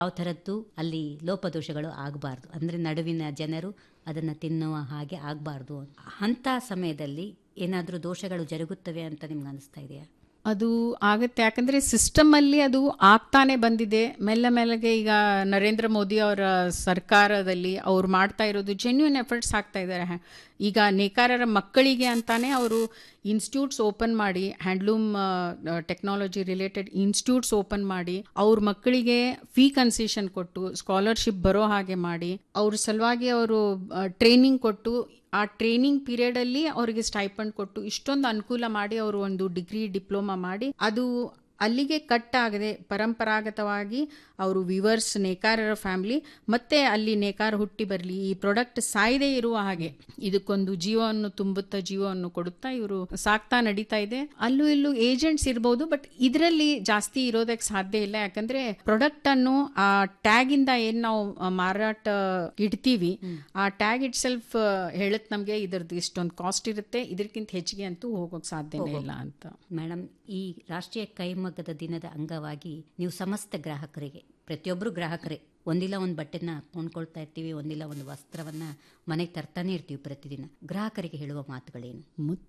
ಯಾವ ಥರದ್ದು ಅಲ್ಲಿ ಲೋಪದೋಷಗಳು ಆಗಬಾರ್ದು ಅಂದರೆ ನಡುವಿನ ಜನರು ಅದನ್ನು ತಿನ್ನುವ ಹಾಗೆ ಆಗಬಾರ್ದು ಅಂಥ ಸಮಯದಲ್ಲಿ ಏನಾದರೂ ದೋಷಗಳು ಜರುಗುತ್ತವೆ ಅಂತ ನಿಮ್ಗೆ ಅನಿಸ್ತಾ ಇದೆಯಾ ಅದು ಆಗುತ್ತೆ ಯಾಕಂದರೆ ಸಿಸ್ಟಮಲ್ಲಿ ಅದು ಆಗ್ತಾನೆ ಬಂದಿದೆ ಮೆಲ್ಲ ಮೆಲ್ಲಗೆ ಈಗ ನರೇಂದ್ರ ಮೋದಿ ಅವರ ಸರ್ಕಾರದಲ್ಲಿ ಅವ್ರು ಮಾಡ್ತಾ ಇರೋದು ಜೆನ್ಯೂನ್ ಎಫರ್ಟ್ಸ್ ಆಗ್ತಾ ಇದ್ದಾರೆ ಈಗ ನೇಕಾರರ ಮಕ್ಕಳಿಗೆ ಅಂತಾನೆ ಅವರು ಇನ್ಸ್ಟಿಟ್ಯೂಟ್ಸ್ ಓಪನ್ ಮಾಡಿ handloom technology related institutes open ಮಾಡಿ ಅವ್ರ ಮಕ್ಕಳಿಗೆ ಫೀ ಕನ್ಸೆಷನ್ ಕೊಟ್ಟು ಸ್ಕಾಲರ್ಶಿಪ್ ಬರೋ ಹಾಗೆ ಮಾಡಿ ಅವ್ರ ಸಲುವಾಗಿ ಅವರು ಟ್ರೈನಿಂಗ್ ಕೊಟ್ಟು ಆ ಟ್ರೈನಿಂಗ್ ಪೀರಿಯಡಲ್ಲಿ ಅವರಿಗೆ ಸ್ಟೈಪಂಡ್ ಕೊಟ್ಟು ಇಷ್ಟೊಂದು ಅನುಕೂಲ ಮಾಡಿ ಅವರು ಒಂದು ಡಿಗ್ರಿ ಡಿಪ್ಲೊಮಾ ಮಾಡಿ ಅದು ಅಲ್ಲಿಗೆ ಕಟ್ ಆಗದೆ ಪರಂಪರಾಗತವಾಗಿ ಅವರು ವಿವರ್ಸ್ ನೇಕಾರರ ಫ್ಯಾಮಿಲಿ ಮತ್ತೆ ಅಲ್ಲಿ ನೇಕಾರ ಹುಟ್ಟಿ ಬರಲಿ ಈ ಪ್ರಾಡಕ್ಟ್ ಸಾಯದೆ ಇರುವ ಹಾಗೆ ಇದಕ್ಕೊಂದು ಜೀವವನ್ನು ತುಂಬುತ್ತಾ ಜೀವವನ್ನು ಕೊಡುತ್ತಾ ಇವರು ಸಾಕ್ತಾ ನಡೀತಾ ಇದೆ ಅಲ್ಲೂ ಇಲ್ಲೂ ಏಜೆಂಟ್ಸ್ ಇರ್ಬೋದು ಬಟ್ ಇದರಲ್ಲಿ ಜಾಸ್ತಿ ಇರೋದಕ್ಕೆ ಸಾಧ್ಯ ಇಲ್ಲ ಯಾಕಂದ್ರೆ ಪ್ರಾಡಕ್ಟ್ ಅನ್ನು ಆ ಟ್ಯಾಗ್ ಇಂದ ಏನ್ ನಾವು ಮಾರಾಟ ಇಡ್ತೀವಿ ಆ ಟ್ಯಾಗ್ ಇಟ್ ಸೆಲ್ಫ್ ಹೇಳತ್ ನಮಗೆ ಇದ್ರದ್ದು ಇಷ್ಟೊಂದು ಕಾಸ್ಟ್ ಇರುತ್ತೆ ಇದಕ್ಕಿಂತ ಹೆಚ್ಚಿಗೆ ಅಂತೂ ಹೋಗೋಕ್ ಸಾಧ್ಯನೇ ಇಲ್ಲ ಅಂತ ಮೇಡಮ್ ಈ ರಾಷ್ಟ್ರೀಯ ಕೈಮಗ್ಗದ ದಿನದ ಅಂಗವಾಗಿ ನೀವು ಸಮಸ್ತ ಗ್ರಾಹಕರಿಗೆ ಪ್ರತಿಯೊಬ್ಬರು ಗ್ರಾಹಕರೇ ಒಂದಿಲ್ಲ ಒಂದು ಬಟ್ಟೆನ ಕೊಂಡ್ಕೊಳ್ತಾ ಇರ್ತೀವಿ ಒಂದಿಲ್ಲ ಒಂದು ವಸ್ತ್ರವನ್ನ ಮನೆಗೆ ತರ್ತಾನೆ ಇರ್ತೀವಿ ಪ್ರತಿದಿನ ಗ್ರಾಹಕರಿಗೆ ಹೇಳುವ ಮಾತುಗಳೇನು ಮುತ್ತು